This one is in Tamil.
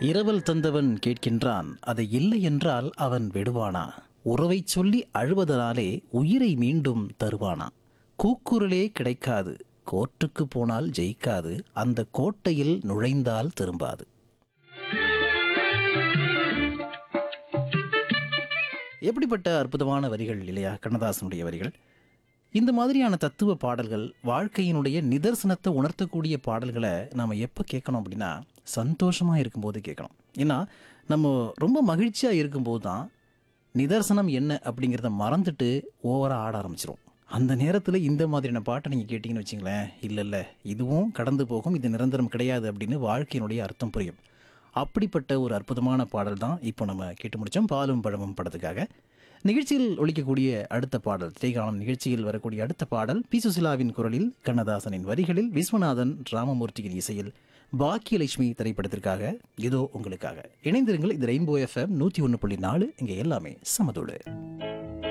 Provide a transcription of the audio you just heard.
இரவல் தந்தவன் கேட்கின்றான் அதை இல்லை என்றால் அவன் விடுவானா உறவைச் சொல்லி அழுவதனாலே உயிரை மீண்டும் தருவானா கூக்குரலே கிடைக்காது கோர்ட்டுக்கு போனால் ஜெயிக்காது அந்த கோட்டையில் நுழைந்தால் திரும்பாது எப்படிப்பட்ட அற்புதமான வரிகள் இல்லையா கண்ணதாசனுடைய வரிகள் இந்த மாதிரியான தத்துவ பாடல்கள் வாழ்க்கையினுடைய நிதர்சனத்தை உணர்த்தக்கூடிய பாடல்களை நாம் எப்போ கேட்கணும் அப்படின்னா சந்தோஷமாக இருக்கும்போது கேட்கணும் ஏன்னா நம்ம ரொம்ப மகிழ்ச்சியாக இருக்கும்போது தான் நிதர்சனம் என்ன அப்படிங்கிறத மறந்துட்டு ஓவராக ஆட ஆரம்பிச்சிரும் அந்த நேரத்தில் இந்த மாதிரியான பாட்டை நீங்கள் கேட்டிங்கன்னு வச்சிங்களேன் இல்லை இல்லை இதுவும் கடந்து போகும் இது நிரந்தரம் கிடையாது அப்படின்னு வாழ்க்கையினுடைய அர்த்தம் புரியும் அப்படிப்பட்ட ஒரு அற்புதமான பாடல் தான் இப்போ நம்ம கேட்டு முடித்தோம் பாலும் பழமும் படத்துக்காக நிகழ்ச்சியில் ஒழிக்கக்கூடிய அடுத்த பாடல் திரைகாலம் நிகழ்ச்சியில் வரக்கூடிய அடுத்த பாடல் பி சுசிலாவின் குரலில் கண்ணதாசனின் வரிகளில் விஸ்வநாதன் ராமமூர்த்தியின் இசையில் பாக்கியலட்சுமி திரைப்படத்திற்காக இதோ உங்களுக்காக இணைந்திருங்கள் இது ரெயின்போ எஃப்எம் நூற்றி ஒன்று புள்ளி நாலு இங்கே எல்லாமே சமதோடு